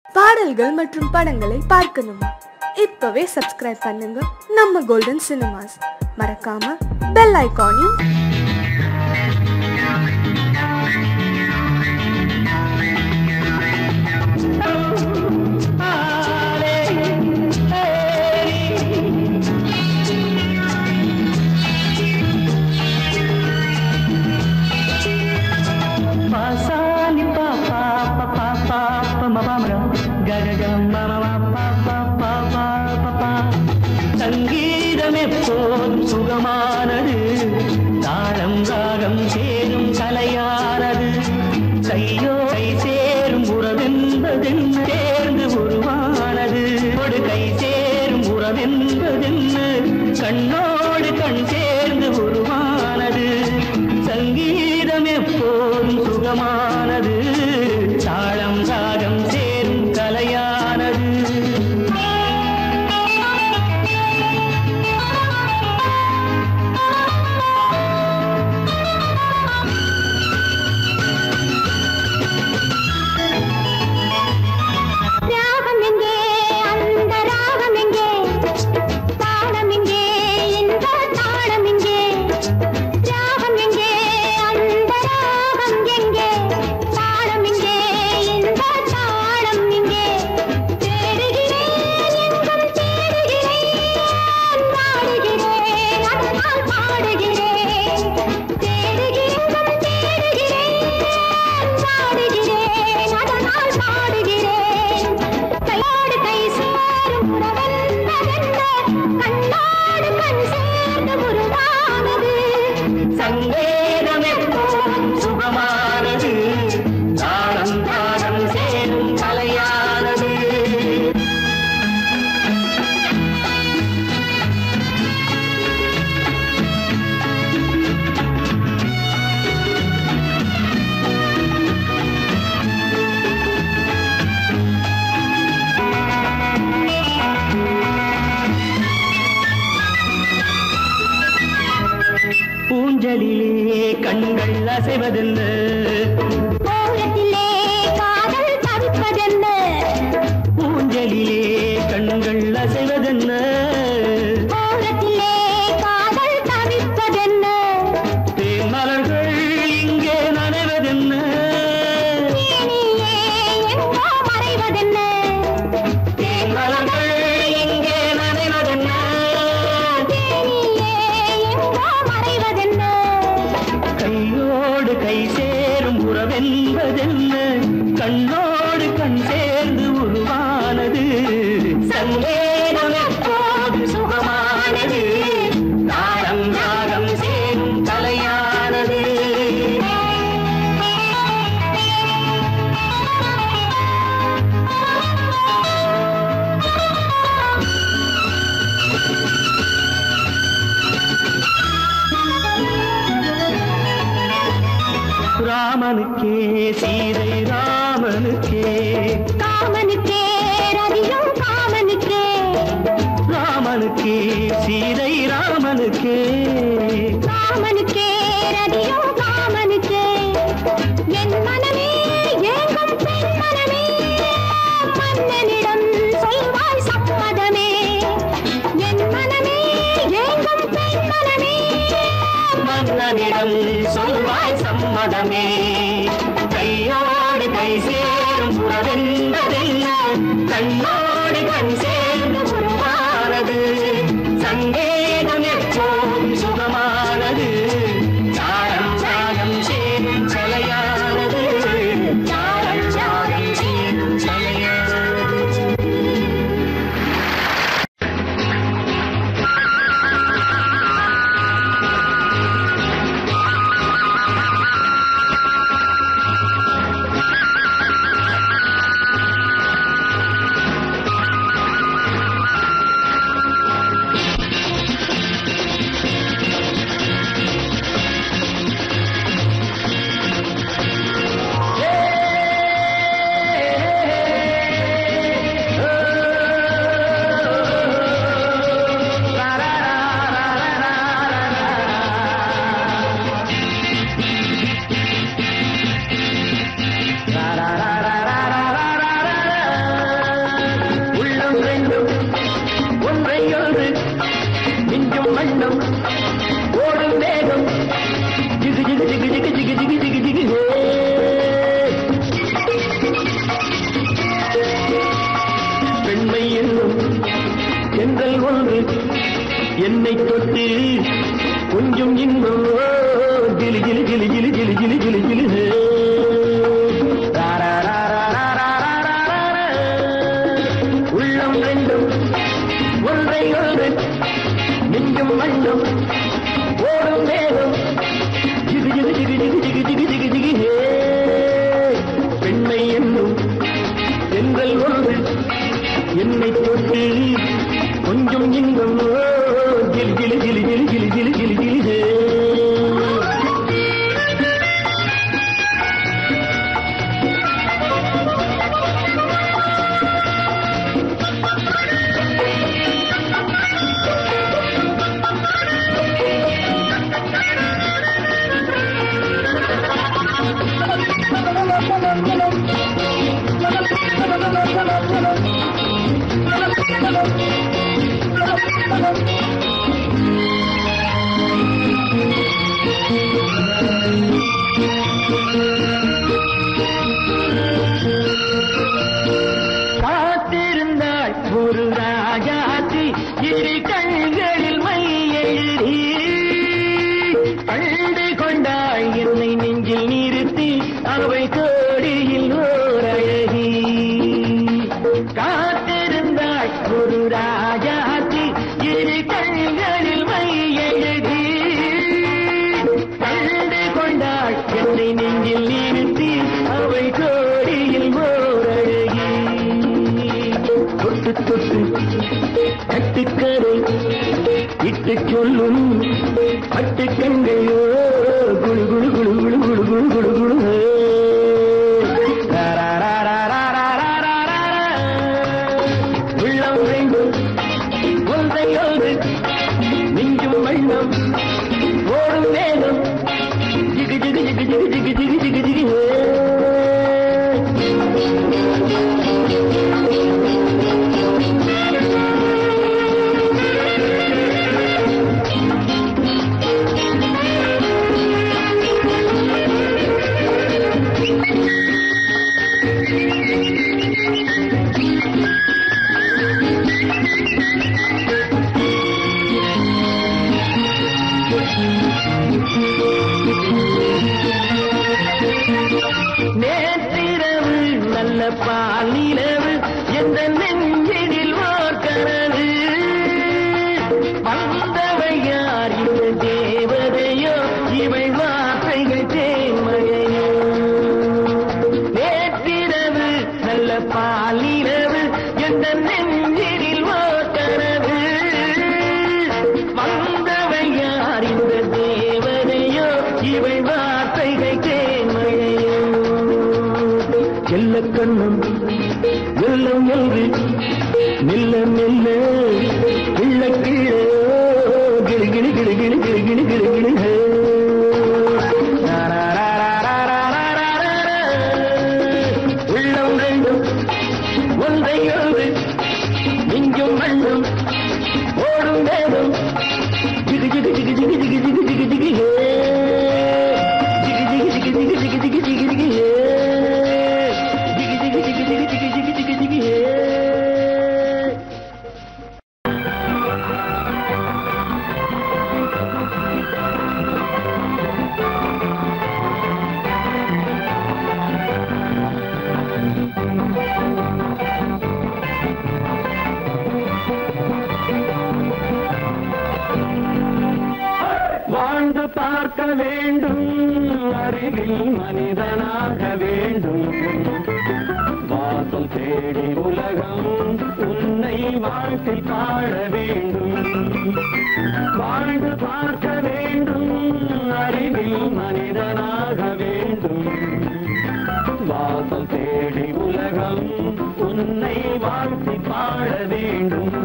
பாடல்கள் மற்றும் படங்களை பார்க்கணுமா இப்பவே சப்ஸ்கிரைப் பண்ணுங்க நம்ம கோல்டன் சினிமாஸ் மறக்காம பெல் ஐகானையும் பாசாலி பா பா பா பா பா பா ம பா ம ர. க க க ம ம ம பா பா பா பா பா பா. சங்கீதம் எப்போதும் சுகமானது தாளம் ராகம் சேரும் கலையானது கையோ கை சேரும் உறவென்பதென்ன சேர்ந்து உருவானது ஒரு கை சேரும் உறவென்பதென்ன கண்ணோடு கண் சேர்ந்து உருவானது சங்கீதம் எப்போதும் சுகமானது தாளம் ராகம் சேரும் கலையானது ராகம் எங்கே அந்த ராகம் எங்கே தாளம் எங்கே இந்த தாளம் எங்கே ராகம் எங்கே அந்த ராகம் எங்கே தாளம் எங்கே இந்த தாளம் எங்கே தேடுகிறேன் எங்கும் தேடுகிறேன் பாடுகிறேன் அதனால் பாடுகிறேன் தேடுகிறேன் தேடுகிறேன் பாடுகிறேன் அதனால் பாடுகிறேன் கையோடு கை சேரும் உறவென்பதென்ன கண்ணோடு கண் சேர்ந்து உருவானது சங்கேதம் எப்போதும் சுகமானது தாளம் ராகம் சேரும் கலையானது பூஞ்சலிலே கண்கள் அசைவதென்ன ஓரத்திலே காதல் தவிப்பதென்ன பூஞ்சலிலே கண்கள் அசைவதென்ன ஓரத்திலே காதல் தவிப்பதென்ன தேன்மலர்கள் இங்கே நனைவதென்ன தேனியே எங்கோ மறைவதென்ன தேன்மலர்கள் இங்கே நனைவதென்ன தேனியே எங்கோ மறைவதென்ன கையோடு கை சேரும் உறவென்பதென்ன கண்ணோடு கண் சேர்ந்து உருவானது சங்கேதம் எப்போது சுகமானது தாளம் ராகம் சேரும் கலையானது ராமனுக்கே சீதை ராமனுக்கே காமனுக்கே ரதியும் காமனுக்கே ராமனுக்கே சீதை ராமனுக்கே காமனுக்கே ரதியும் காமனுக்கே என் மனமே ஏங்கும் பெண் மனமே மன்னனிடம் சொல்வாய் சம்மதமே என் மனமே ஏங்கும் பெண் மனமே மன்னனிடம் சொல்வாய் சம்மதமே கையோடு கை சேரும் உறவென்பதென்ன கண்ணோடு கண் சேர்ந்து உருவானது சங்கேதம் எப்போதும் சுகமானது தாளம் ராகம் சேரும் கலையானது தாளம் ராகம் சேரும் கலையானது ராகம் ஒன்று என்னை தொட்டு கொஞ்சம் இன்னும் ஜிலி ஜிலி ஜிலி ஜிலி ஜிலி ஜிலி ஜிலி ஜிலி ஹே. ரா, ரா, ரா, ரா, ரா, ரா, ரா, ரா, ரா, ரா. உள்ளம் ரெண்டும் ஒன்றை ஒன்று நெஞ்சும் மண்ணும் ஓடும் வேகம் ஜிகு ஜிகு ஜிகு ஜிகு ஜிகு ஜிகு ஜிகு ஜிகு ஹே பெண்மை என்னும் சென்றல் ஒன்று என்னை தொட்டு கொஞ்சம் இன்பம் ஓ, ஜிலி ஜிலி ஜிலி ஜிலி ஜிலி ஜிலி ஜிலி ஜிலி ஹே காத்திருந்தாள் ஒரு ராஜாத்தி இரு கண்களில் மை எழுதி கண்டு கொண்டாள் என்னை நெஞ்சில் நிறுத்தி அவை கோடியில் ஓர் அழகி காத்திருந்தாள் ஒரு ராஜாத்தி இரு கண்களில் மை எழுதி கண்டு கொண்டாள் என்னை நெஞ்சில் நிறுத்தி அவை கோடியில் ஓர் அழகி தொட்டு தொட்டு கட்டுக்கரை இட்டு சொல்லும் பட்டு கண்கையோ குழு குழு குழு குழு குழு குழு குழு குழு ரா, ரா, ரா, ரா, ரா, ரா, ரா, ரா, ரா, ரா. உள்ளம் ரெண்டும் ஒன்றை ஒன்று நெஞ்சும் வண்ணம் ஓடும் வேகம் ஜிகு ஜிகு ஜிகு ஜிகு ஜிகு ஜிகு ஜிகு ஜிகு ஹே. நேற்றிரவு நல்ல பால் நிலவு எந்த நெஞ்சினில் ஓர் கனவு வந்தவை யார் இந்த தேவதையோ இவை வார்த்தைகள் தேன்மழையோ நேற்றிரவு நல்ல பால் நிலவு எந்த நெஞ்சினில் ஓர் கனவு வந்தவை யார் இந்த தேவதையோ இவை வார்த்தைகள் தேன்மழையோ செல்ல கண்ணம் வெள்ளம் என்று மெல்ல மெல்ல கிள்ள கிள்ள கிளி கிளி கிளி கிளி கிளி கிளி கிளி கிளி ஹே. ரா, ரா, ரா, ரா, ரா, ரா, ரா, ரா, ரா. உள்ளம் ரெண்டும் ஒன்றை ஒன்று நெஞ்சும் மண்ணும் ஓடும் வேகம் ஜிகு ஜிகு ஜிகு ஜிகு ஜிகு ஜிகு ஜிகு ஜிகு ஹே ஜிகு ஜிகு ஜிகு ஜிகு ஜிகு ஜிகு ஜிகு ஜிகு ஹே ஜிகு ஜிகு ஜிகு ஜிகு ஜிகு ஜிகு ஜிகு ஜிகு ஹே வாழ்ந்து பார்க்க வேண்டும் அறிவில் மனிதனாக வேண்டும் வாசல் தேடி உலகம் உன்னை வாழ்க்கை பாட வேண்டும் வாழ்ந்து பார்க்க வேண்டும் அறிவில் மனிதனாக வேண்டும் வாசல் தேடி உலகம் உன்னை வாழ்த்தி பாட வேண்டும்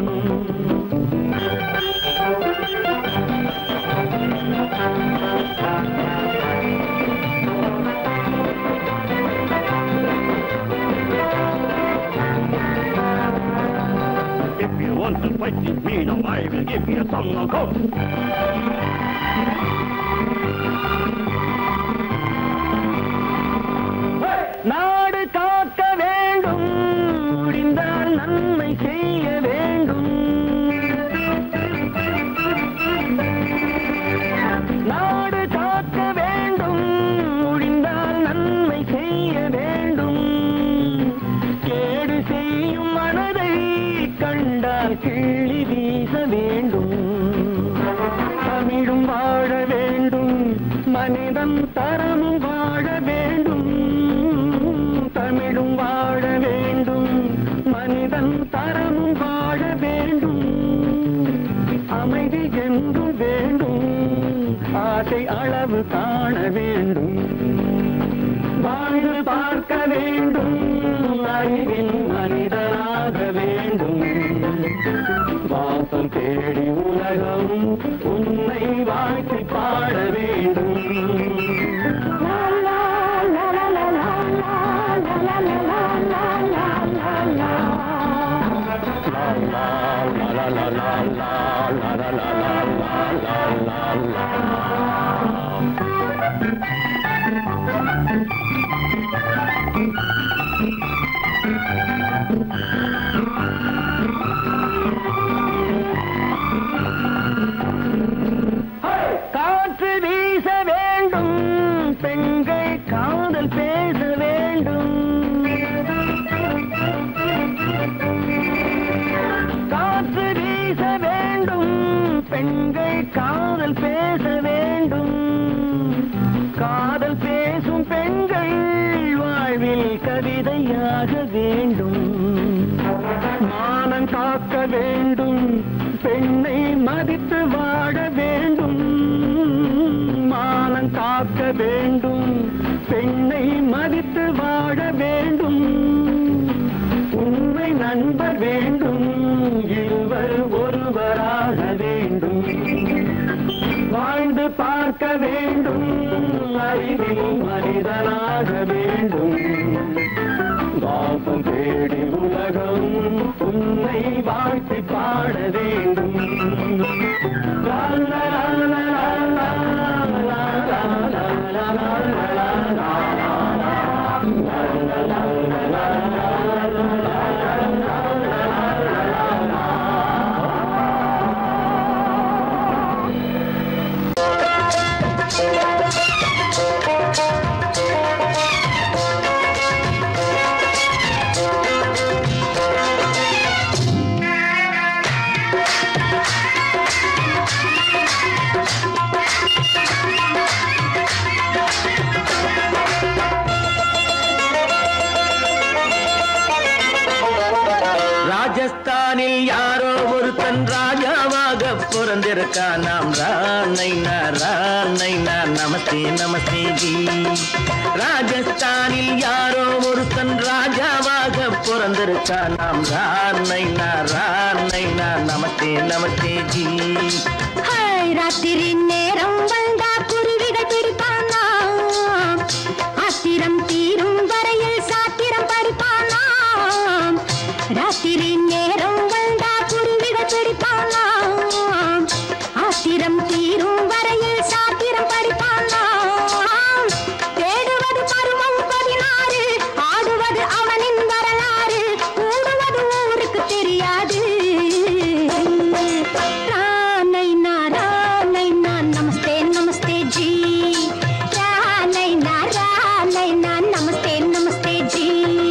If you want to fight with me, now I will give you some of hope. நாடு காக்க வேண்டும் முடிந்தால் நன்மை செய்ய வேண்டும் கிள்ளி வீச வேண்டும் தமிழும் வாழ வேண்டும் மனிதன் தரமும் வாழ வேண்டும் தமிழும் வாழ வேண்டும் மனிதன் தரமும் வாழ வேண்டும் அமைதி என்றும் வேண்டும் ஆசை அளவு காண வேண்டும் வாழ்ந்து பார்க்க வேண்டும் அறிவின் மனிதனாக வேண்டும் வாசம் தேடி உலகம் உன்னை வாழ்த்தி பாட வேண்டும் லா, லா, லா, லா, லா, லா, லா, லா, லா, லா, லா, லா, லா, லா. லா, லா, லா, லா, லா, லா, லா, லா, லா, லா, லா, லா, லா, லா. காற்று வீச வேண்டும் பெண்கள் காதல் பேச வேண்டும் காற்று வீச வேண்டும் பெண்கள் காதல் பேச வேண்டும் காதல் பேசும் பெண்கள் வாழ்வில் கவிதையாக வேண்டும் மானம் காக்க வேண்டும் பெண்ணை மதித்து வாழ வேண்டும் மானம் காக்க வேண்டும் பெண்ணை மதித்து வாழ வேண்டும் உண்மை நண்பர் வேண்டும் இருவர் ஒருவராக வேண்டும் வாழ்ந்து பார்க்க வேண்டும் அறிவில் மனிதனாக வேண்டும் வாசம் தேடி உலகம் உன்னை வாழ்த்தி பாட வேண்டும் லா, லா, லா, லா, லா, லா, லா, லா, லா, லா, லா, லா, ராஜஸ்தானில் யாரோ ஒருத்தன் ராஜாவாக பிறந்திருக்கான் நாம் ராணைனா ராணைனா நமஸ்தே நமஸ்தே ஜி ராஜஸ்தானில் யாரோ ஒருத்தன் ராஜாவாக பிறந்திருக்கான் நாம் ராணைனா ராணைனா நமஸ்தே நமஸ்தே ஜி ஹாய், ராத்திரி நேரம் வந்தா குருவிகள் பிடிப்பானா ஆத்திரம் தீரும் வரையில் சாத்திரம் படிப்பானா ராத்திரி நேரம் வந்தா குருவிகள் பிடிப்பானா ஆத்திரம் தீரும் வரையில் சாத்திரம் படிப்பானா தேடுவது பருவம் பதினாறு ஆடுவது அவனின் வரலாறு கூடுவது ஊருக்கு தெரியாது ரானைனா ரானைனா நமஸ்தே நமஸ்தே ஜி ரானைனா ரானைனா நமஸ்தே நமஸ்தே ஜி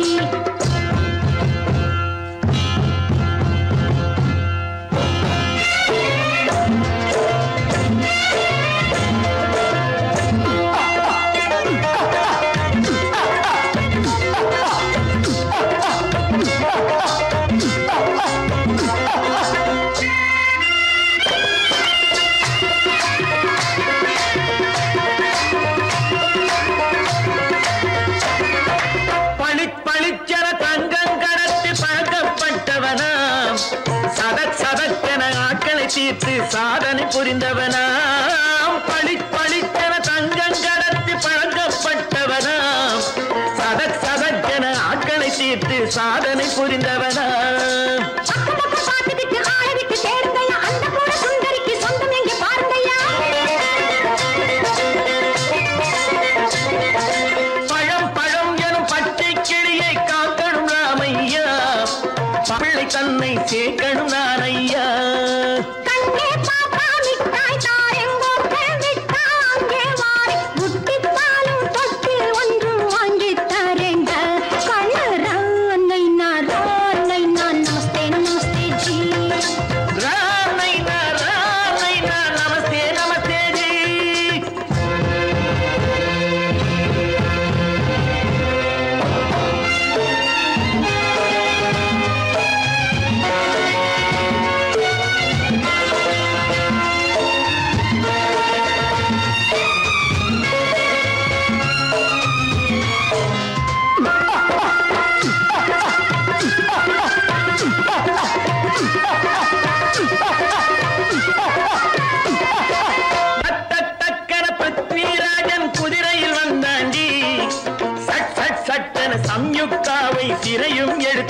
பளிச் பளிச்சென தங்கம் கடத்தி பழக்கப்பட்டவனாம் சதக் சதக்கென ஆட்களை தீர்த்து சாதனை புரிந்தவனாம் பளிச் பளிச்சென தங்கம் கடத்தி பழக்கப்பட்டவனாம் சதக் சதக்கென ஆட்களை தீர்த்து சாதனை புரிந்தவனாம் அக்கப்பக்கம் பார்த்துக்கிட்டு ஆளை விட்டு தேடுங்கய்யா அந்த கூட சுந்தரிக்கு சொந்தம் எங்க பாருங்கய்யா பழம் பழம் எனும் பச்சை கிளியை காக்கணும் ராமையா பிள்ளை தன்னை சேர்க்கணும் நான் ஐயா கண்ணே பாப்பா மிட்டாய் தாரெங்கோ விட்டா அங்கே வாரி புட்டி பாலும் தொட்டு ஒன்று வாங்கி தரேங்க கண்ணு ரானை நான் ரானை நான் நமஸ்தே நமஸ்தே ஜி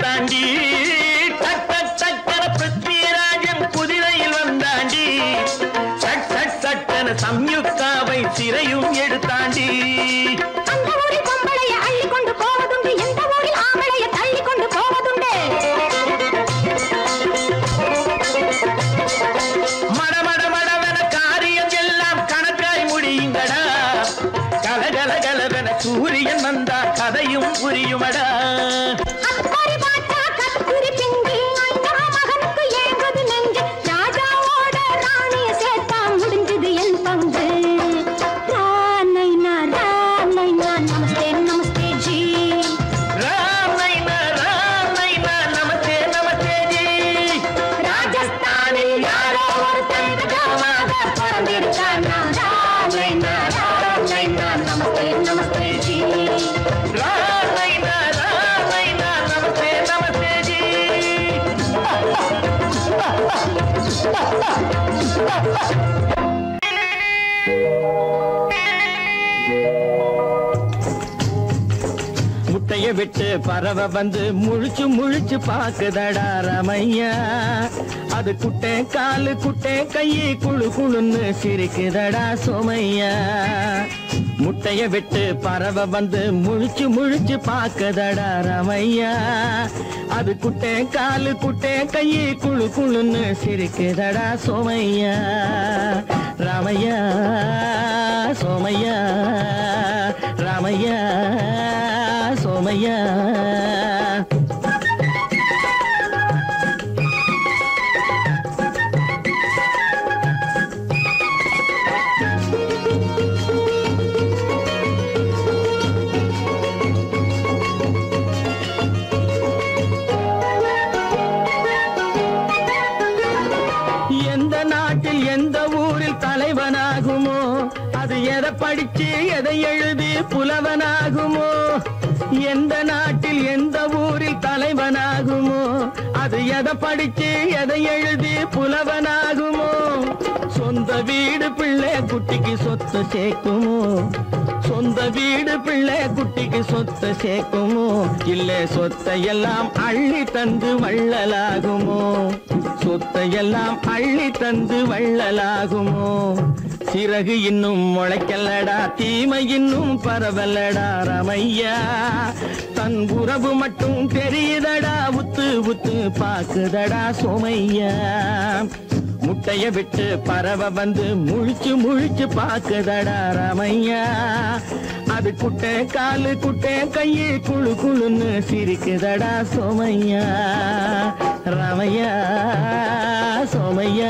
வந்தாண்டி டக் டக் டக்கன பிருத்விராஜன் குதிரையில் வந்தாண்டி சட் சட் சட்டன சம்யுக்தாவை சிறையும் எடுத்தாண்டி அந்த ஊரில் பொம்பளைய அள்ளி கொண்டு போவதுண்டு எந்த ஊரில் ஆம்பளைய தள்ளி கொண்டு போவதுண்டு மட மட மடவென காரியம் எல்லாம் கணக்காய் முடியுங்கடா கலகல கலவென சூரியன் வந்தா கதையும் புரியுமடா அக்கறை பார்த்தா கத்திரி பிஞ்சு அண்ணா மகனுக்கு ஏங்குது நெஞ்சு ராஜாவோட ராணிய சேர்த்தா முடிஞ்சது என் பங்கு ராமைனா ராமைனா நமஸ்தே நமஸ்தே ஜி ராமைனா ராமைனா நமஸ்தே நமஸ்தே ஜி ராஜஸ்தானில் யாரோ ஒருத்தன் ராஜாவாக பிறந்திருக்கானா ராமைனா ராமைனா நமஸ்தே நமஸ்தே ஜி ராமைனா ராமைனா நமஸ்தே நமஸ்தே ஜி முட்டைய விட்டு பறவை வந்து முழிச்சு முழிச்சு பாக்குதடா ரமையா அது குட்டை காலு குட்டை கையை குழு குழுன்னு சிரிக்குதடா சோமையா முட்டைய விட்டு பறவை வந்து முழிச்சு முழிச்சு பாக்குதடா ரமையா அது குட்டை காலு குட்டை கையை குழு குழுன்னு சிரிக்குதடா சோமையா ராமையா சோமையா ராமையா சோமையா எந்த நாட்டில் எந்த ஊரில் தலைவனாகுமோ அது எதை படிச்சு எதை எழுதி புலவனாகுமோ எந்த நாட்டில் எந்த ஊரில் தலைவனாகுமோ அது எதை படிச்சு எதை எழுதி புலவனாகுமோ சொந்த வீடு பிள்ளை குட்டிக்கு சொத்து சேர்க்குமோ சொந்த வீடு பிள்ளை குட்டிக்கு சொத்தை சேர்க்குமோ இல்ல சொத்தை எல்லாம் அள்ளி தந்து வள்ளலாகுமோ சொத்தை எல்லாம் அள்ளி தந்து வள்ளலாகுமோ சிறகு இன்னும் முளைக்கல்லடா தீமை இன்னும் பரவலடா ரமையா தன் உறவு மட்டும் தெரியுதடா உத்து உத்து பாக்குதடா சோமையா முட்டைய விட்டு பறவை வந்து முழிச்சு முழிச்சு பாக்குதடா ரமையா அது குட்டை காலு குட்டை கையை குழு குழுன்னு சிரிக்குதடா சோமையா ரமையா சோமையா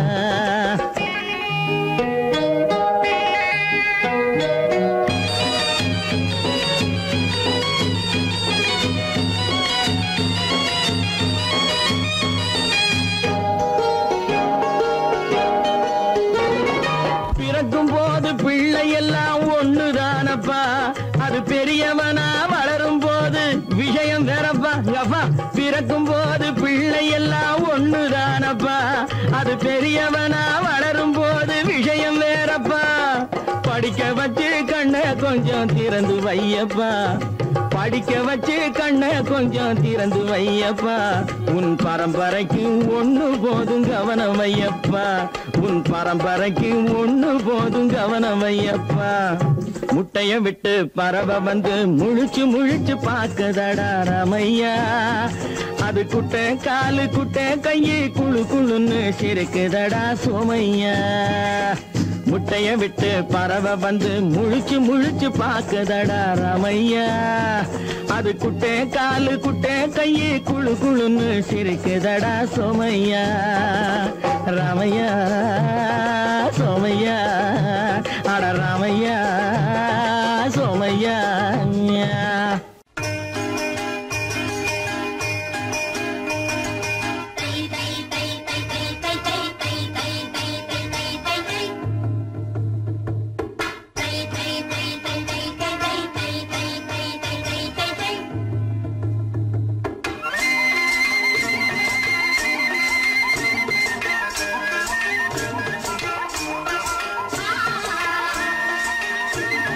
பிறக்கும் போது பிள்ளை எல்லாம் ஒண்ணுதானப்பா அது பெரியவனா வளரும் போது விஷயம் வேறப்பா அப்பா பிறக்கும் போது பிள்ளை எல்லாம் ஒண்ணுதானப்பா அது பெரியவனா வளரும் போது விஷயம் வேறப்பா படிக்க வச்சு கண்ணை கொஞ்சம் திறந்து வையப்பா படிக்க வச்சு கண்ணை கொஞ்சம் திறந்து வையப்பா உன் பரம்பரைக்கு ஒண்ணு போதும் கவனம் வையப்பா உன் பரம்பரைக்கு ஒண்ணு போதும் கவனம் வையப்பா முட்டைய விட்டு பறவை வந்து முழிச்சு முழிச்சு பாக்குதடா ரமையா அது குட்டை காலு குட்டை கையை குழு குழுன்னு சிரிக்குதடா சோமையா முட்டைய விட்டு பறவை வந்து முழிச்சு முழிச்சு பாக்குதடா ரமையா அது குட்டை காலு குட்டை கையை குழு குழுன்னு சிரிக்குதடா சோமையா ராமையா சோமையா அட ராமையா சோமையா ஆ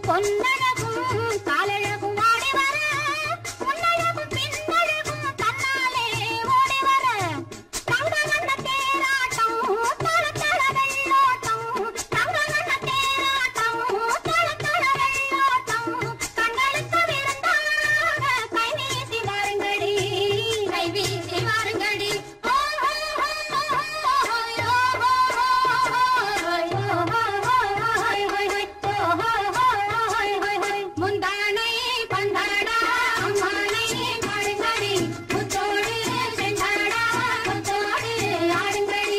பொன்னழகும் காலழகும் ஆடி வர முன்னழகும் பின்னழகும் தன்னாலே ஓடி வர தங்க வண்ண தேராட்டம் தள தள வெள்ளோட்டம் தங்க வண்ண தேராட்டம் தள தள வெள்ளோட்டம் கண்களுக்கு விருந்தாக கை வீசி வாருங்கடி கை வீசி வாருங்கடி ஓ ஓ ஓ ஓ முந்தானை பந்தாடா அம்மானை பாடுங்கடி முத்தோடு செந்தாடா முத்தோடு ஆடுங்கடி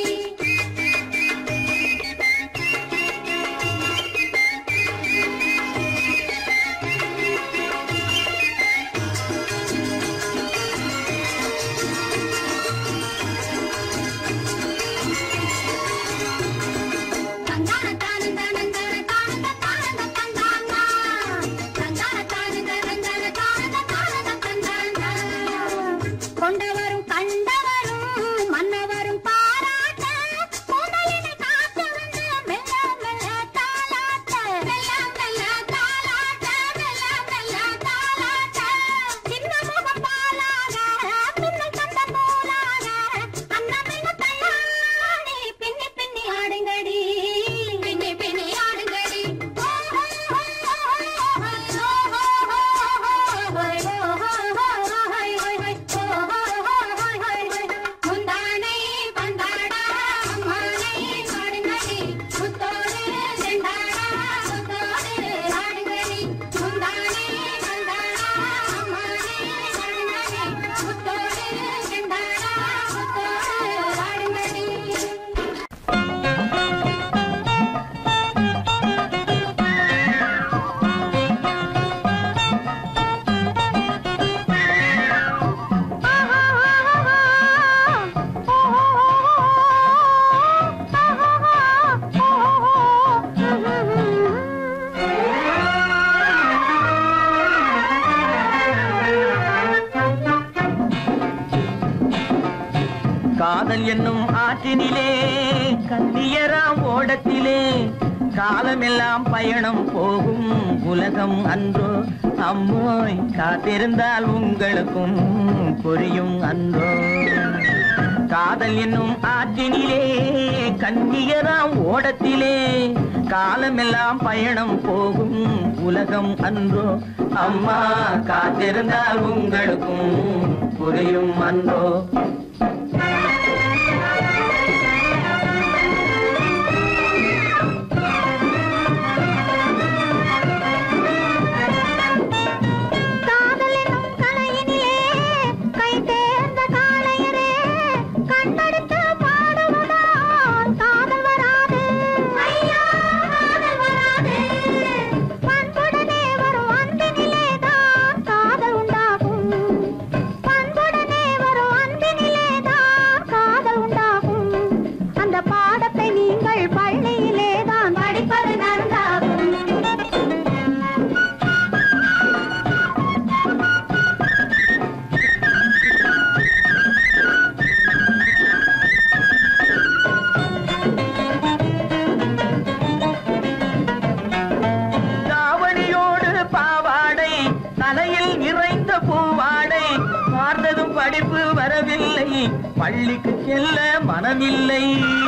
தந்தான தான தான தான தான தான தந்தானா தந்தான தான தான தான தான தான தந்தானா கொண்டவரும் கண்டவரும் மன்னவரும் பாராட்ட கூந்தலினை காத்து வந்து மெல்ல மெல்ல தாலாட்ட மெல்ல மெல்ல தாலாட்ட மெல்ல மெல்ல தாலாட்ட சின்ன முகம் பாலாக பின்னல் கண்ட போலாக அன்னமென்ன தள்ளாடி பின்னி பின்னி ஆடுங்கடி பின்னி பின்னி ஆடுங்கடி ஓ ஹோ ஹோ ஹோ ஹோ ஹோ முந்தானை பந்தாடா அம்மானை பாடுங்கடி முத்தோடு செண்டாடா முத்தோடு ஆடுங்கடி முந்தானை பந்தாடா அம்மானை பாடுங்கடி முத்தோடு செண்டாடா முத்தோடு ஆடுங்கடி காதல் என்னும் ஆற்றினிலே கண்ணியராம் ஓடத்திலே காலமெல்லாம் பயணம் போகும் உலகம் அன்றோ அம்மோய் காத்திருந்தால் உங்களுக்கும் புரியும் அன்றோ காதல் என்னும் ஆற்றினிலே கண்ணியராம் ஓடத்திலே காலமெல்லாம் பயணம் போகும் உலகம் அன்றோ அம்மா காத்திருந்தால் உங்களுக்கும் புரியும் அன்றோ காதலெனும் கலையினிலே கை தேர்ந்த காளையரே கண்டெடுத்து பாடுவதால் காதல் வராது ஐயா காதல் வராது பண்புடனே வரும் அன்பினிலே தான் காதல் உண்டாகும் பண்புடனே வரும் அன்பினிலே தான் காதல் உண்டாகும் அந்த பாடத்தை நீங்கள் பள்ளியிலே தான் படிப்பது நன்றாகும் தாவணியோடு பாவாடை தலையில் நிறைந்த பூவாடை பார்த்ததும் படிப்பு வரவில்லை பள்ளிக்கு செல்ல மனமில்லை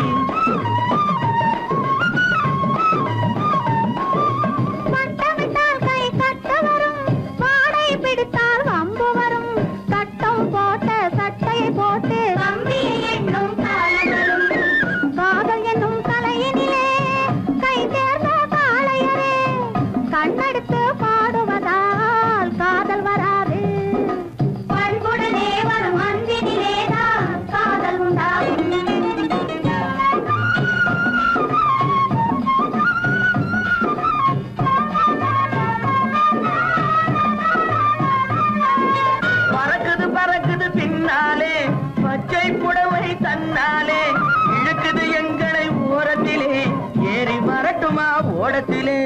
வட்டமிட்டால் கை கட்ட வரும் வாடை பிடித்தால் வம்பு வரும் சட்டம் போட்ட சட்டையை போட்டு கம்பியை எண்ணும் காலம் வரும் காதல் என்னும் கலையினிலே கை தேர்ந்த காளையரே கண்ணெடுத்து பாடுவதால் காதல் வராது பண்புடனே வரும் அன்பினிலேதான் காதல் உண்டாகும் பறக்குது பறக்குது பின்னாலே பச்சை புடவை தன்னாலே இழுக்குது எங்களை ஓரத்திலே ஏறி வரட்டுமா ஓடத்திலே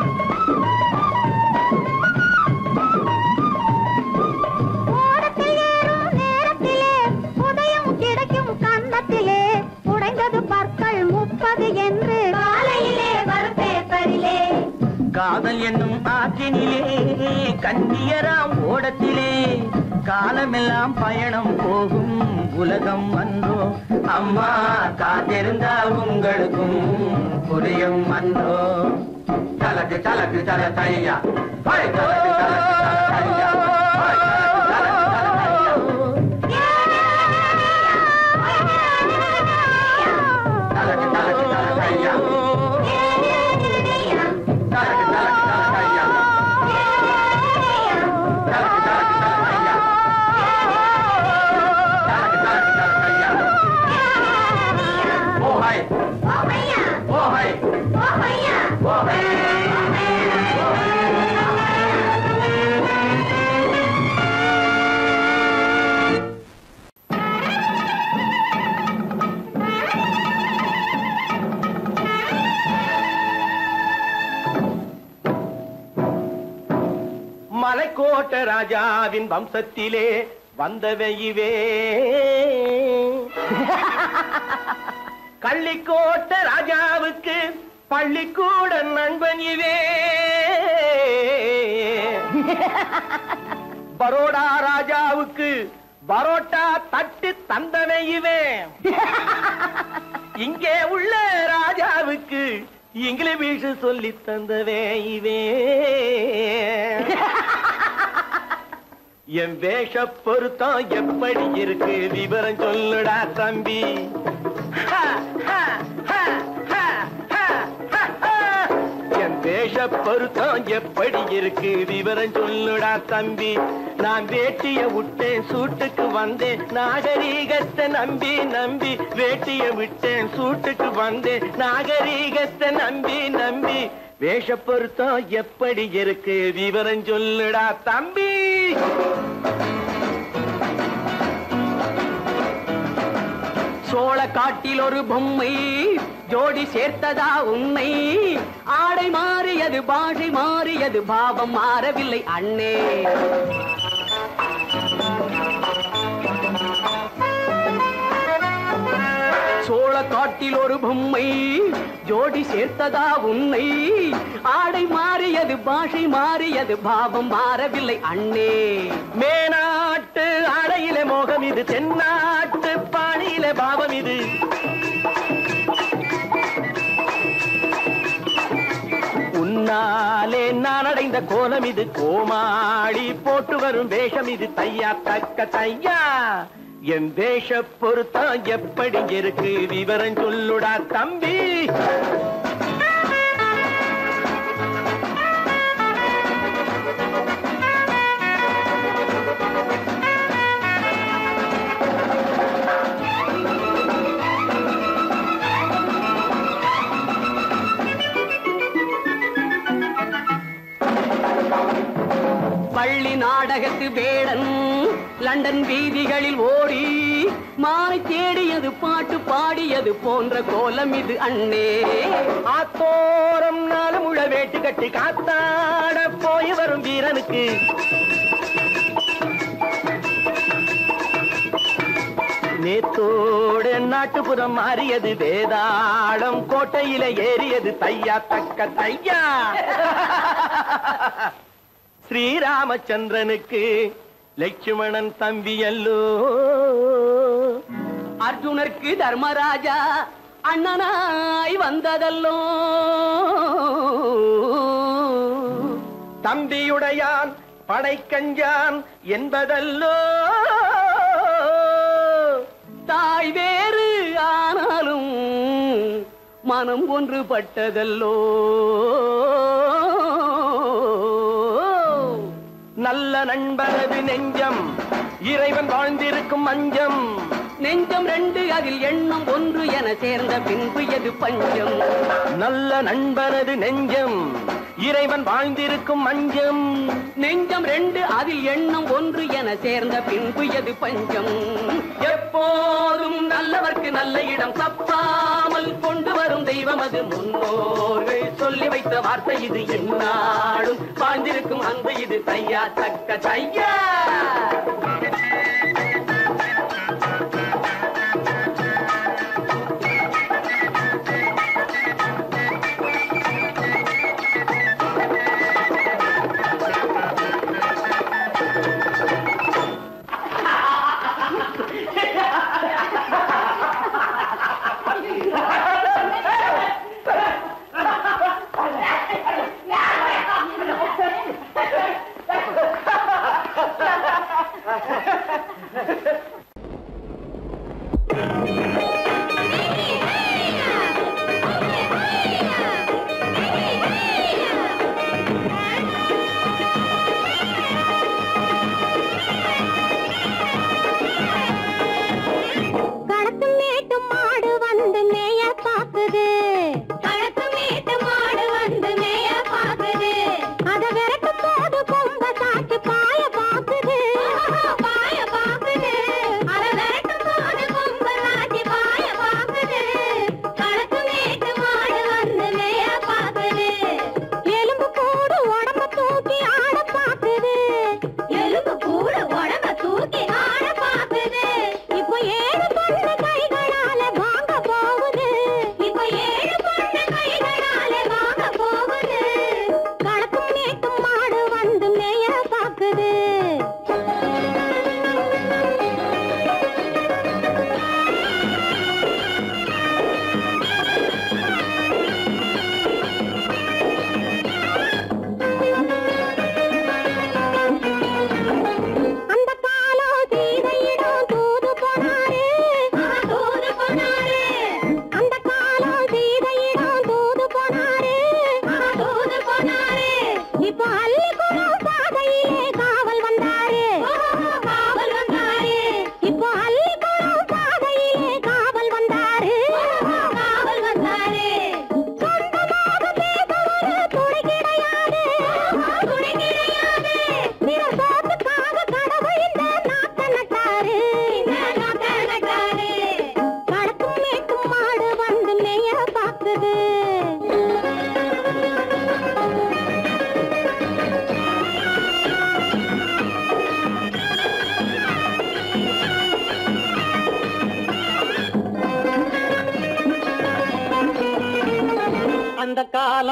ஓடத்தில் ஏறும் நேரத்திலே உதயம் கிடைக்கும் கன்னத்திலே உடைந்தது பற்கள் முப்பது என்று காலையிலே வரும் பேப்பரிலே காதல் என்னும் ஆற்றினிலே கண்ணியராம் ஓடத்திலே காலமெல்லாம் பயணம் போகும் உலகம் அன்றோ அம்மா காத்திருந்தா உங்களுக்கும் புரியும் அன்றோ தலக்கு தலக்கு தல தையா ஹோய், தலக்கு தலக்கு தல தையா ஹோய், தலக்கு தலக்கு தல தையா தலக்கு தலக்கு தல தையா தலக்கு தலக்கு தல தையா தலக்கு தலக்கு தல தையா தலக்கு தலக்கு தல தையா ஓ ஹாய் ஓ ஹாய் ஓ ஹாய் மலைக்கோட்ட ராஜாவின் வம்சத்திலே வந்தவையுவே கள்ளிக்கோட்ட ராஜாவுக்கு பள்ளிக்கூட நண்பன் இவே பரோடா ராஜாவுக்கு பரோட்டா தட்டு தந்தனை இவே இங்கே உள்ள ராஜாவுக்கு இங்கிலீஷ் சொல்லி தந்தவே இவே என் வேஷ பொருத்தம் எப்படி இருக்கு விவரம் சொல்லுடா தம்பி ஹா, ஹா, ஹா, ஹா, ஹா, ஹா, ஹா. என் வேஷ பொருத்தம் எப்படி இருக்கு விவரம் சொல்லுடா தம்பி நான் வேட்டிய விட்டேன் சூட்டுக்கு வந்தேன் நாகரீகத்தை நம்பி நம்பி வேட்டிய விட்டேன் சூட்டுக்கு வந்தேன் நாகரீகத்தை நம்பி நம்பி வேஷ பொருத்தம் எப்படி இருக்கு விவரம் சொல்லுடா தம்பி சோழ காட்டில் ஒரு பொம்மை ஜோடி சேர்த்ததா உண்மை ஆடை மாறியது பாஷை மாறியது பாவம் மாறவில்லை அண்ணே சோழ காட்டில் ஒரு பொம்மை ஜோடி சேர்த்ததா உன்னை ஆடை மாறியது பாஷை மாறியது பாவம் மாறவில்லை அண்ணே மேனாட்டு ஆடையிலே மோகம் இது தென்னாட்டு பாணியிலே பாவம் இது உன்னாலே நான் அடைந்த கோலம் இது கோமாளி போட்டு வரும் வேஷம் இது தையா தக்க தையா என் வேஷ பொருத்தம் எப்படி இருக்கு விவரம் சொல்லுடா தம்பி பள்ளி நாடகத்து வேடன் லண்டன் வீதிகளில் ஓடி மாலை தேடியது பாட்டு பாடியது போன்ற கோலம் இது அண்ணே ஆத்தோரம் நாலு முழ வேட்டு கட்டி காத்தாட போய் வரும் வீரனுக்கு நேத்தோடு நாட்டுப்புறம் மாறியது வேதாளம் கோட்டையில ஏறியது தையா தக்க தையா ஸ்ரீராமச்சந்திரனுக்கு லட்சுமணன் தம்பி அல்லோ அர்ஜுனருக்கு தர்மராஜா அண்ணனாய் வந்ததல்லோ தம்பியுடையான் படைக்கஞ்சான் என்பதல்லோ தாய் வேறு ஆனாலும் மனம் ஒன்றுபட்டதல்லோ நல்ல நண்பரது நெஞ்சம் இறைவன் வாழ்ந்திருக்கும் மஞ்சம் நெஞ்சம் ரெண்டு அதில் எண்ணம் ஒன்று என சேர்ந்த பின்பு எது பஞ்சம் நல்ல நண்பரது நெஞ்சம் இறைவன் வாழ்ந்திருக்கும் மஞ்சம் நெஞ்சம் ரெண்டு அதில் எண்ணம் ஒன்று என சேர்ந்த பின்பு எது பஞ்சம் எப்போதும் நல்லவர்க்கு நல்ல இடம் தப்பாமல் கொண்டு வரும் தெய்வம் அது முன்னோர்கள் சொல்லி வைத்த வார்த்தை இது என்னாலும் வாழ்ந்திருக்கும் அந்த இது தையா தக்க தையா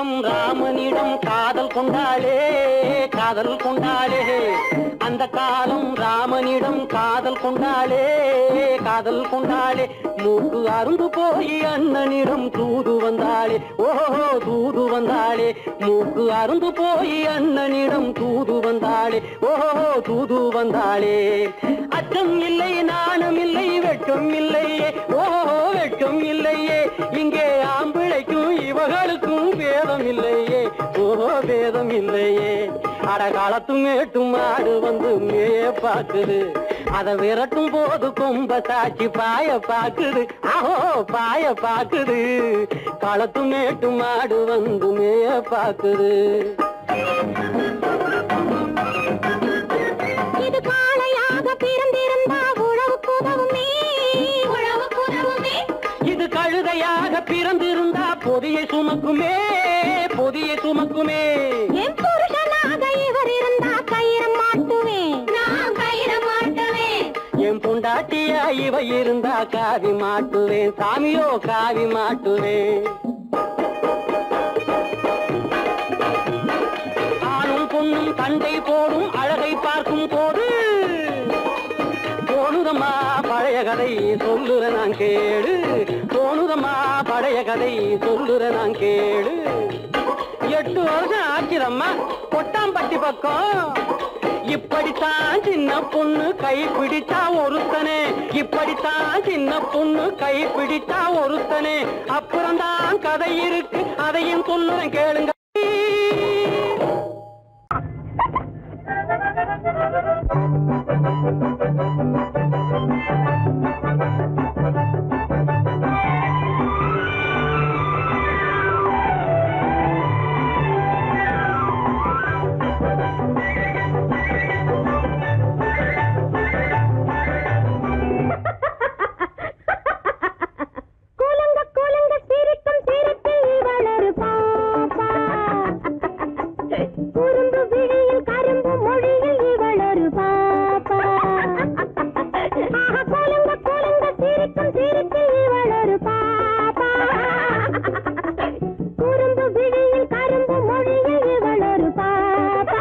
காலம் ராமனிடம் காதல் கொண்டாளே காதல் கொண்டாளே அந்த காலம் ராமனிடம் காதல் கொண்டாளே காதல் கொண்டாளே மூக்கு அருந்து போய் அண்ணனிடம் தூது வந்தாளே ஓஹோ தூது வந்தாளே மூக்கு அருந்து போய் அண்ணனிடம் தூது வந்தாளே ஓஹோ தூது வந்தாளே அச்சம் இல்லை நாணம் இல்லை வெட்கம் இல்லையே ஓஹோ வெட்கம் இல்லையே இங்கே ஆம்பிளைக்கும் இவர்களுக்கும் வேதம் இல்லையே ஓஹோ வேதம் இல்லையே அட காலத்தும் மேட்டும் ஆடு வந்து மேய பாக்குது அத விரட்டும் போது கொம்ப சாட்சி பாய பாக்குது ஆஹோ பாய பாக்குது களத்தும் மேட்டும் ஆடு வந்து மேய பாக்குது இது காளையாக பிறந்திருந்தா உழவுக்கு உதவுமே உழவுக்கு உதவுமே இது கழுதையாக பிறந்திருந்தா பொதியை சுமக்குமே பொதியை சுமக்குமே என் புருஷனாக இவர் இருந்தா கயிறம் மாட்டுவேன் நான் கயிறம் மாட்டுவேன் என் பொண்டாட்டியா இவ இருந்தா காவி மாட்டுவேன் சாமியோ காவி மாட்டுவேன் ஆணும் பொண்ணும் சண்டை போடும் அழகை பார்க்கும் போது தோணுதம்மா பழைய கதை சொல்லுற நான் கேளு தோணுதம்மா பழைய கதை சொல்லுற நான் கேளு எட்டு வருஷம் ஆச்சுதம்மா கொட்டாம்பட்டி பக்கம் இப்படித்தான் சின்ன பொண்ணு கை பிடிச்சா ஒருத்தனே இப்படித்தான் சின்ன பொண்ணு கை பிடிச்சா ஒருத்தனே அப்புறம்தான் கதை இருக்கு அதையும் சொல்லுறேன் கேளுங்க குலுங்க குலுங்க சிரிக்கும் சிரிப்பில் வளரு பாப்பா குறும்பு விழியில் கரும்பு மொழியில் இவளொரு பாப்பா ஆஹா, குலுங்க குலுங்க சிரிக்கும் சிரிப்பில் இவளொரு பாப்பா குறும்பு விழியில் கரும்பு மொழியில் இவளொரு பாப்பா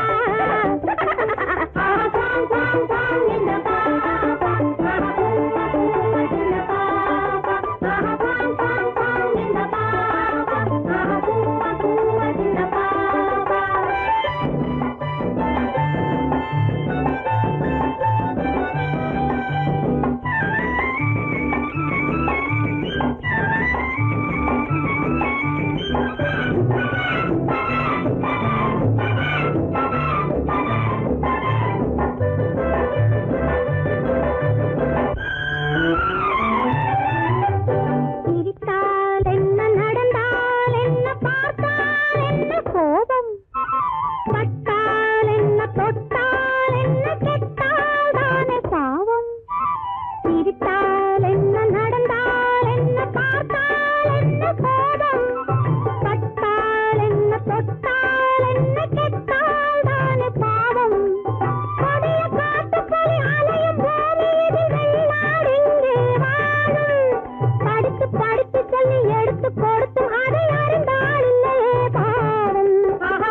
ஆஹா, பாங், பாங், பாங் இந்த பாப்பா. ஆஹா, பூவா, பூவா இந்த பாப்பா. ஆஹா, பாங், பாங், பாங் இந்த பாப்பா. ஆஹா, பூவா, பூவா இந்த பாப்பா. சிரித்தால் என்ன நடந்தால் என்ன பார்த்தால் என்ன கோபம் பட்டால் என்ன தொட்டால் என்ன கெட்டால் தானே பாவம் சிரித்தால் என்ன நடந்தால் என்ன பார்த்தால் என்ன கோபம் பட்டால் என்ன தொட்டால் என்ன கெட்டால் தானே பாவம் கொடிய காட்டுப்புலி அலையும் பூமியில் வெள்ளாடு இங்கே வாழும் படித்து படித்து சொல்லி எடுத்து கொடுத்தும் அதை அறிந்தாள் இல்லையே பாவம் ஆஹா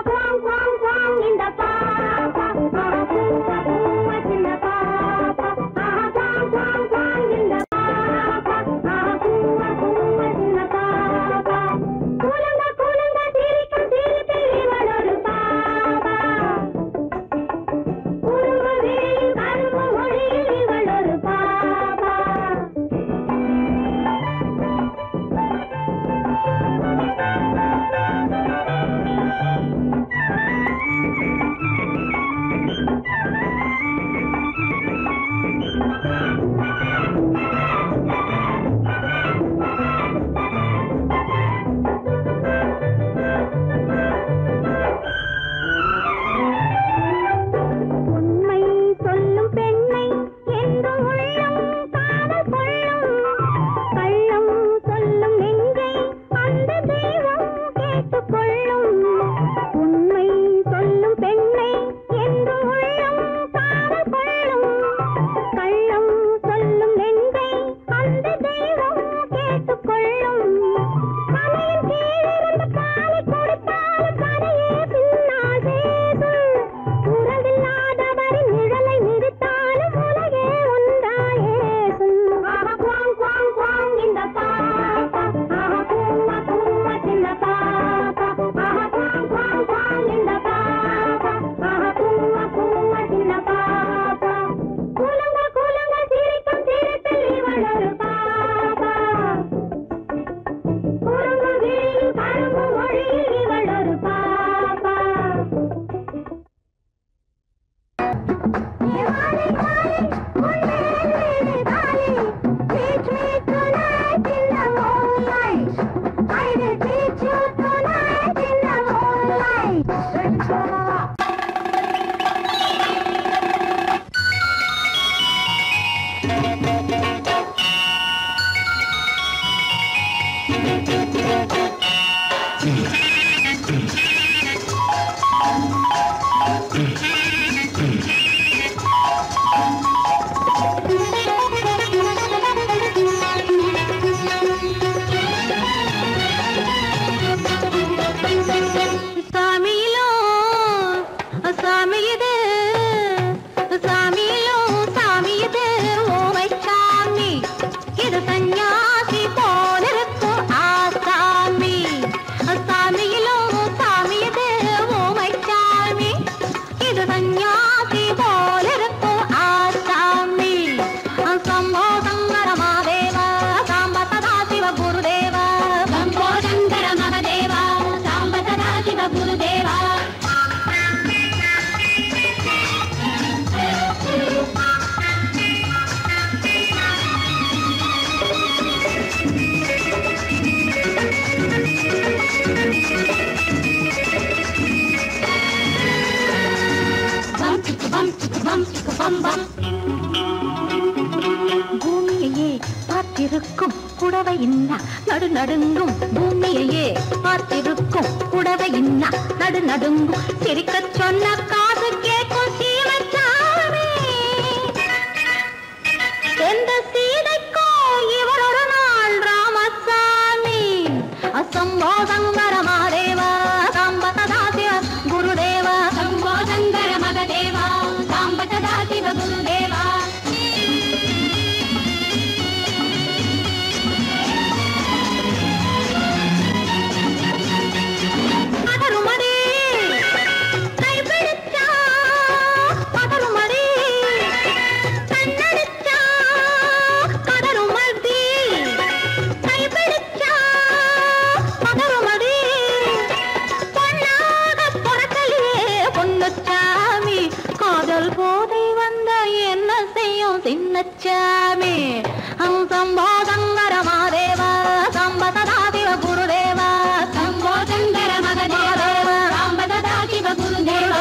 சாமியிலோ சாமி இது சாமியிலோ சாமி இது ஓமை சாமி இது சந்நியாசி போலிருக்கும் ஆசாமி சாமியிலோ சாமி இது ஓமை சாமி இது சந்நியாசி போலிருக்கும் ஆசாமி சம்போ சங்கர மாதேவ சாம்ப சதா சிவ குருதேவ சம்போ சங்கர மகதேவ சாம்ப சதா சிவ குருதேவ பம் சிக்கு பம் சிக்கு பம் சிக்கு பம் பம் பூமியையே பார்த்திருக்கும் புடவை இன்னா நடு நடுங்கும் பூமியையே பார்த்திருக்கும் புடவை இன்னா நடு நடுங்கும் சிரிக்கச் சொன்ன காது கேட்கும் சீமச்சாமி எந்த சீதைக்கோ இவர் ஒரு நாள் ராமசாமி அசம்போ சங்கர மகாதேவ சாம்ப சதா சிவ குருதேவ சம்போ சங்கர மகதேவ சாம்ப சதா சிவ குருதேவா பதறுமடி கைப்பிடிச்சா பதறுமடி கண்ணடிச்சா பதறுமடி கைப்பிடிச்சா பதறுமடி பொன்னாக பொறக்கலையே பொன்னுச்சாமி காதல் போதை வந்த என்ன செய்யும் சின்னச்சாமி சம்போ சங்கர மாதேவ சம்ப சதாதிவ குருதேவ சம்போ சங்கர மகதேவ சாம்ப சதாதிவ குருதேவ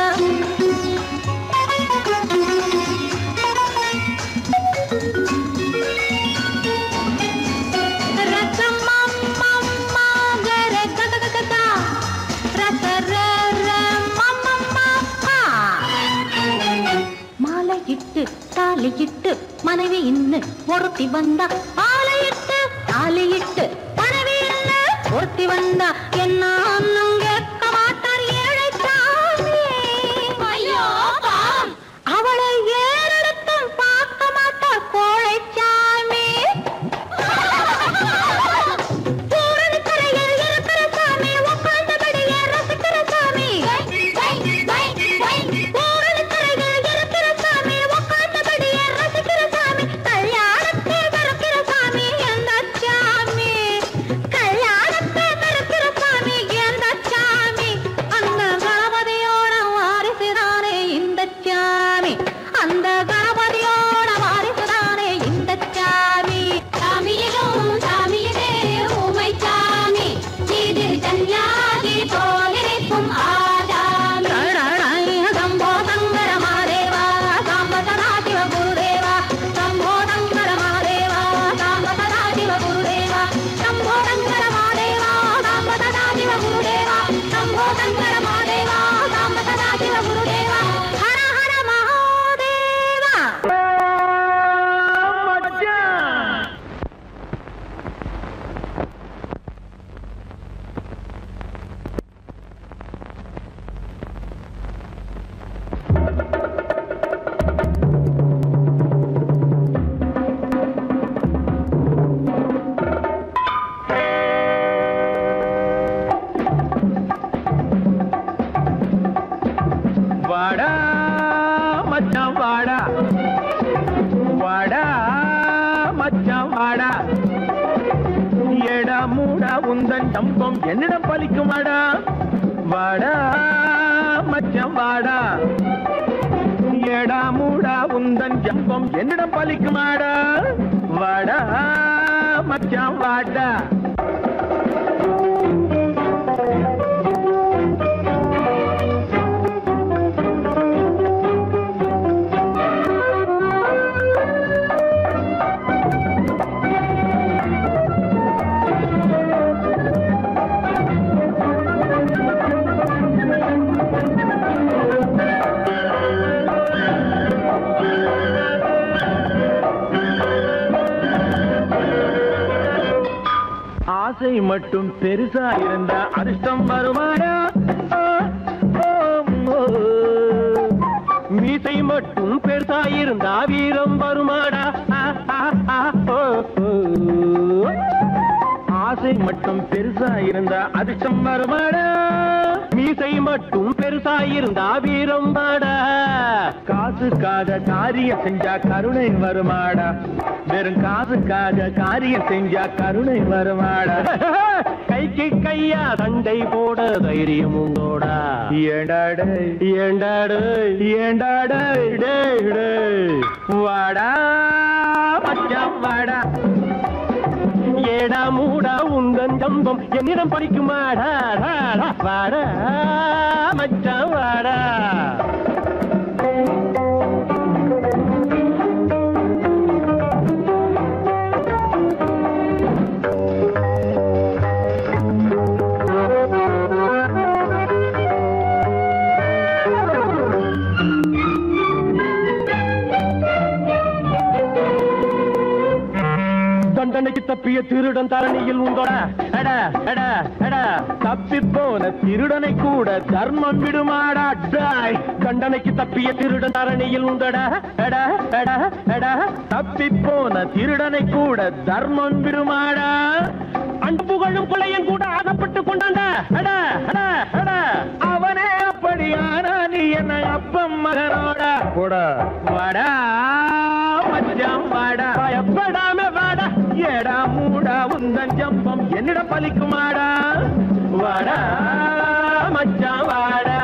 மாலையிட்டு தாலியிட்டு மனைவி இன்னு ஒருத்தி வந்தா மாலையிட்டு தாலியிட்டு மனைவி இன்னு ஒருத்தி வந்தா என்ன அண்ணன் கேட்க மாட்டார் ஏழை சாமி ஐயோ அவளை ஏறெடுத்தும் பார்க்க மாட்டார் கோழை சாமி பூரணிக்கரையில் இருக்கிற சாமி, உட்கார்ந்தபடியே ரசிக்கிற சாமி. பூரணிக்கரையில் இருக்கிற சாமி, உட்கார்ந்தபடியே ரசிக்கிற சாமி. கல்யாணத்தை மறக்கிற சாமி, எந்த சாமி? கல்யாணத்தை மறக்கிற சாமி, எந்த சாமி? அந்த கணபதியோட வாரிசுதானே இந்த சாமி அந்த கணபதியோட வாரிசுதானே இந்த சாமி சாமியிலும் சாமியதே ஊமை சாமி இது சன்னியாசி போலிருக்கும் ஆதாமி சம்போ சங்கர மாதேவா சாம்ப சதா சிவ குருதேவா சம்போ சங்கர மாதேவா சாம்ப சதா சிவ குருதேவா சம்போ சங்கர மாதேவா சாம்ப சதா சிவ குருதேவா சம்போ சங்கர மாதேவா சாம்ப சதா சிவ குருதேவா ஹர ஹர மகாதேவா மச்சான் வாடா மச்சான் வாடா வாடா மச்சான் வாடா ஏடா மூடா உந்தன் சம்பம் என்னிடம் பலிக்குமாடா வாடா மச்சான் வாடா ஏடா மூடா உந்தன் ஜம்பம் என்னிடம் பலிக்குமாடா வாடா மச்சான் வாடா மட்டும் பெருசா இருந்தா அதிர்ஷ்டம் வருமாடா ஆ, ஆ, ஓ. மீசை மட்டும் பெருசா இருந்தா வீரம் வருமாடா ஆ, ஆ, ஆ, ஓ, ஓ. ஆசை மட்டும் பெருசா இருந்தா அதிர்ஷ்டம் வருமாடா மீசை மட்டும் பெருசா இருந்தா வீரம் வாடா காசுக்காக காரியம் செஞ்சா கருணை வருமாடா வெறும் காசுக்காக காரியம் செஞ்சா கருணை வருமாடா கைக்கு கையா சண்டை போட தைரியம் உண்டோடா ஏண்டாடு ஏண்டாடு ஏண்டாடு டேய், டேய். வாடா மச்சான் வாடா ஏடா மூடா உந்தன் ஜம்பம் என்னிடம் படிக்குமாடா ராடா, வாடா மச்சான் வாடா தண்டனைக்கு தப்பிய திருடன் தரணியில் உண்டோடா எடா எடா எடா தப்பி போன திருடனை கூட தர்மம் விடுமாடா டாய் தண்டனைக்கு தப்பிய திருடன் தரணியில் உண்டடா எடா எடா எடா தப்பி போன திருடனை கூட தர்மம் விடுமாடா அன்பு புகழும் கொலையன் கூட ஆகப்பட்டு கொண்டாண்டா எடா எடா எடா அவனே அப்படி ஆனா நீ என்ன அப்பம் மகனோட கூட வாடா மச்சான் வாடா பயப்படாம வாடா ஏடா மூடா உந்தன் ஜம்பம் என்னிடம் பலிக்குமாடா வாடா மச்சான் வாடா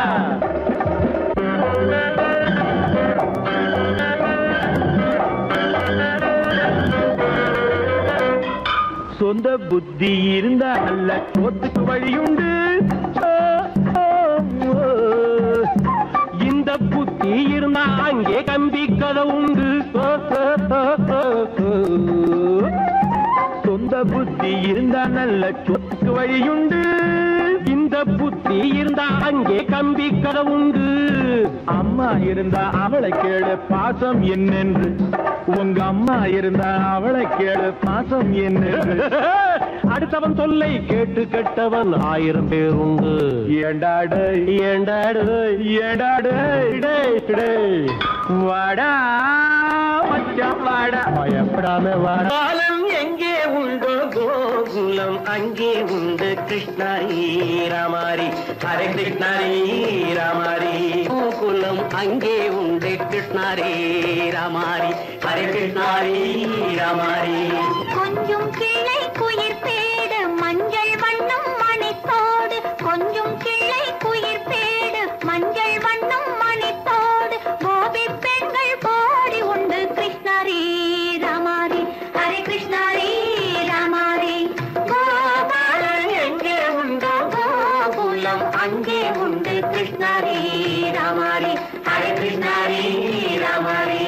சொந்த புத்தி இருந்தா அல்ல சோத்துக்கு வழியுண்டு ஆ, ஆ, ஆ. இந்த புத்தி இருந்தா அங்கே கம்பி கதை உண்டு ஆ, ஆ, ஆ, ஆ, ஆ. சொந்த புத்தி இருந்தா நல்ல சொத்துக்கு வழியுண்டு இந்த புத்தி இருந்தா அங்கே கம்பி கதை உண்டு அம்மா இருந்தா அவளை கேளு பாசம் என்னென்று உங்க அம்மா இருந்தா அவளை கேளு பாசம் என்னென்று அடுத்தவன் சொல்லை கேட்டு கெட்டவன் ஆயிரம் பேர் உண்டு ஏண்டாடு ஏண்டாடு ஏண்டாடு டேய், டேய். வாடா மச்சான் வாடா பயப்படாம வாடா காலம் எங்கே உண்டோ கோகுலம் அங்கே உண்டு கிருஷ்ணாரி ராமாரி ஹரே கிருஷ்ணாரி ராமாரி கோகுலம் அங்கே உண்டு கிருஷ்ணாரி ராமாரி ஹரே கிருஷ்ணாரி ராமாரி கொஞ்சம் கிளை குயிர் பேடு மஞ்சள் வண்ணம் மணித்தோடு கொஞ்சம் கிளை குயிர் பேடு மஞ்சள் வண்ணம் மணித்தோடு கோபி பெண்கள் போடி உண்டு கிருஷ்ணாரி ராமாரி ஹரே கிருஷ்ணாரி ராமாரி கோபாலன் எங்கே உண்டோ கோகுலம் அங்கே உண்டு கிருஷ்ணாரி ராமாரி ஹரே கிருஷ்ணாரி ராமாரி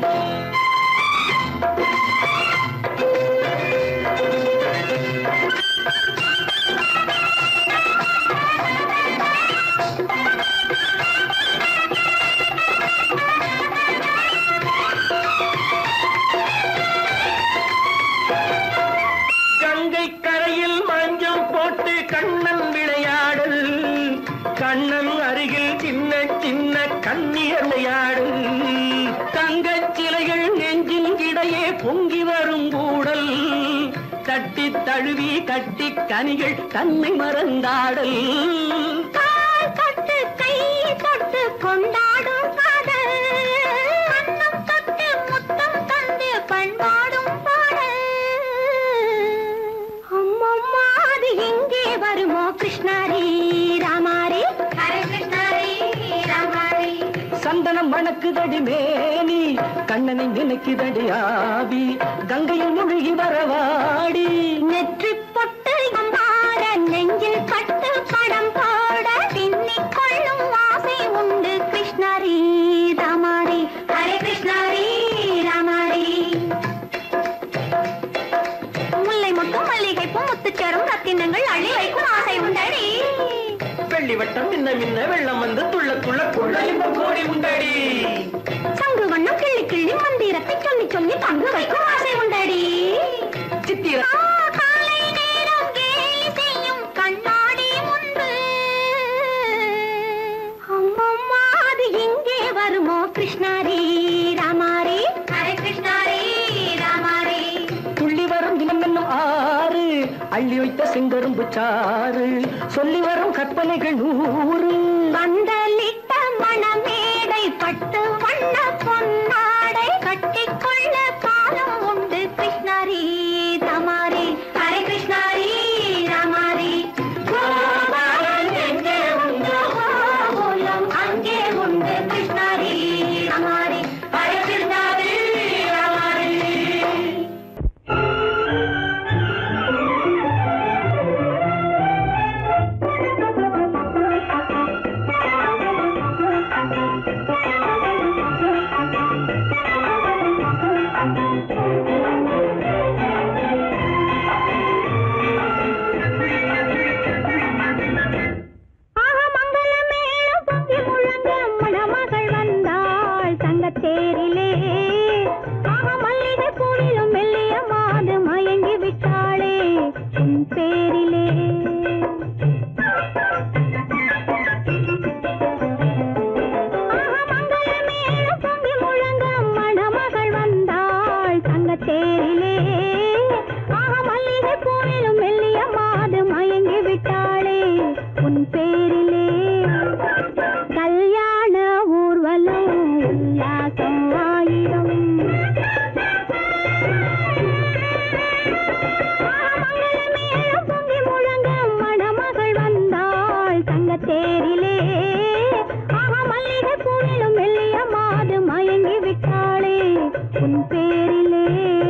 கங்கை கரையில் மஞ்சம் போட்டு கண்ணன் விளையாடல் கண்ணன் அருகில் சின்ன சின்ன கண்ணீர் விளையாடல் தங்கச் சிலைகள் நெஞ்சின் இடையே பொங்கி வரும் கூடல் தட்டி தழுவி கட்டி கனிகள் தன்னை மறந்தாடல் கால் தொட்டு கை தொட்டு கொண்டாடும் காதல் கண்ணம் தொட்டு முத்தம் தந்து பண்பாடும் பாடல் அம்மம்மா அது எங்கே வருமோ கிருஷ்ணாரி ராமாரி ஹரே கிருஷ்ணாரி ராமாரி சந்தனம் மணக்குதடி மேனி கண்ணனை நினைக்குதடி ஆவி கங்கையில் முழுகி வரவாடி நெற்றி பொட்டு அம்பார நெஞ்சில் பட்டு படம் போட பின்னிக் கொள்ளும் ஆசை உண்டு கிருஷ்ணாரி ராமாரி ஹரே கிருஷ்ணாரி ராமாரி முல்லை மட்டும் மல்லிகை பூ முத்துச்சரம் ரத்தினங்கள் அள்ளி வைக்கும் ஆசை உண்டடி வெள்ளி வட்டம் மின்ன மின்ன வெள்ளம் வந்து துள்ள துள்ள கொள்ள இன்பம் கோடி உண்டடி சங்கு வண்ணம் கிள்ளி கிள்ளி மந்திரத்தை சொல்லி சொல்லி பங்கு வைக்கும் ஆசை உண்டடி சித்திர ஆ, காலை நேரம் கேலி வைத்த செங்கரும்பு சாறு சொல்லி வரும் கற்பனைகள் நூறு பந்தலிட்ட மணமேடை பட்டு வண்ண பொன்னாடை கட்டிக்கொள்ள காலம் உண்டு கிருஷ்ணாரி ராமாரி ஹரே கிருஷ்ணாரி ராமாரி கோபாலன் எங்கே உண்டு கோகுலம் அங்கே உண்டு கிருஷ்ணாரி ராமாரி ஹரே கிருஷ்ணாரி ராமாரி ஆக மங்கள மேளம் பொங்கி முழங்க மணமகள் வந்தாள் தங்கத்தேரிலே ஆக மல்லிகை பூவிலும் மெல்லிய மாது மயங்கி விட்டாளே உன் பேரிலே ஆக மங்கள மேளம் பொங்கி முழங்க மணமகள் வந்தாள் தங்கத்தேரிலே ஆக மல்லிகை பூவிலும் மெல்லிய மாது மயங்கி விட்டாளே உன் பேரிலே கல்யாண ஊர்வலம் உல்லாசம் ஆயிரம் மங்களமேளம் பொங்கி முழங்க மணமகள் வந்தாள் தங்கத்தேரிலே ஆக மல்லிகை பூவிலும் மெல்லிய மாது மயங்கி விட்டாளே உன் பேரிலே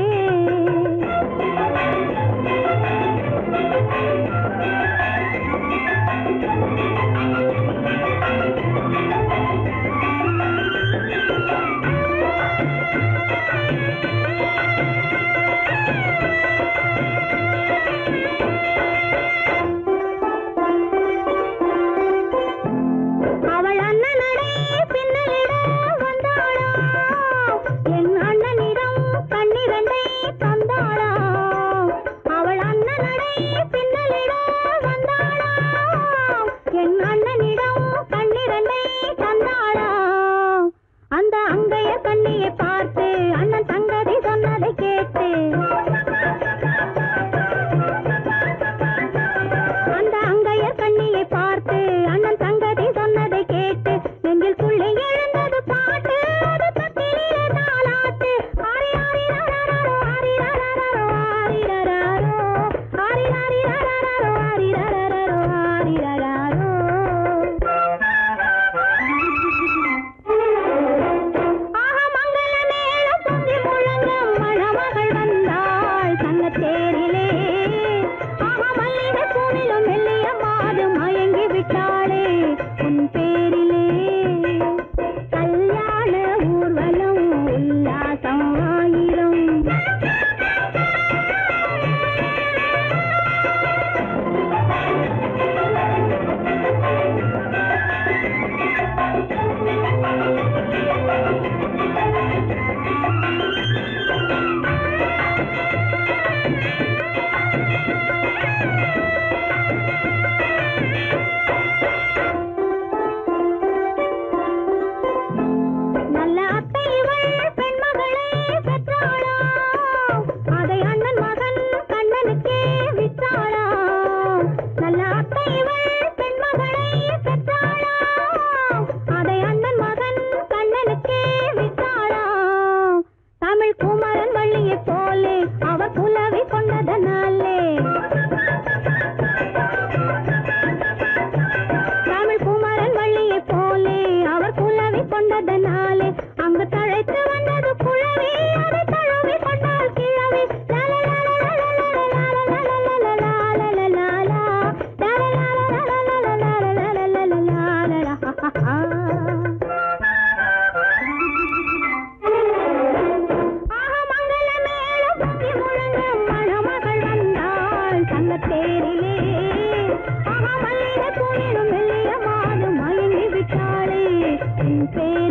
அவள் அண்ணனடே பின்னலிட வந்தாளா என் அண்ணனிடம் கண்ணிரண்டை தந்தாளா அவள் அண்ணனடே பின்னலிட வந்தாளா என் அண்ணனிடம் கண்ணிரண்டை தந்தாளா அந்த அங்கைய கண்ணியை பார்த்து அண்ணன் தங்கதி சொன்னதை கேட்டு அந்த அங்கையர் கண்ணியை பார்த்து அண்ணன் தங்கதி சொன்னதை கேட்டு நெஞ்சில் புள்ளை எழுந்தது பாட்டு அது தத்திலே தாலாட்டு ஆரி ஆரி ரரரரோ, ஆரி ரரரரோ, ஆரி ரரரோ, ஆரி ஆரி ரரரரோ, ஆரி ரரரரோ, ஆரி ரரரோ. ஆக மங்கள மேளம் பொங்கி முழங்க மணமகள் வந்தாள் தங்கத்தேரிலே ஆக மல்லிகை பூவிலும் மெல்லிய மாது மயங்கி விட்டாளே உன் பேரிலே கல்யாண ஊர்வலம் உல்லாசம் ஆயிரம் நல்ல அத்தை இவள் பெண்மகளை பெற்றாளா அதை அண்ணன் மகன் கண்ணனுக்கே விற்றாளா நல்ல அத்தை இவள் பெண்மகளை பெற்றாளா அதை அண்ணன் மகன் கண்ணனுக்கே விற்றாளா தமிழ் குமரன் வள்ளியைப் போலே அவர் புலவி கொண்டதனாலே தமிழ் குமரன் வள்ளியைப் போலே அவர் குலவி கொண்டதனாலே அங்கு தழைத்து வந்தது குழவி அதை தழுவி கொண்டால் கிழவி ஆக மங்கள மேளம் பொங்கி முழங்க மணமகள் வந்தாள் தங்கத்தேரிலே ஆக மல்லிகை பூவிலும் மெல்லிய மாது மயங்கி விட்டாளே உன் பேர்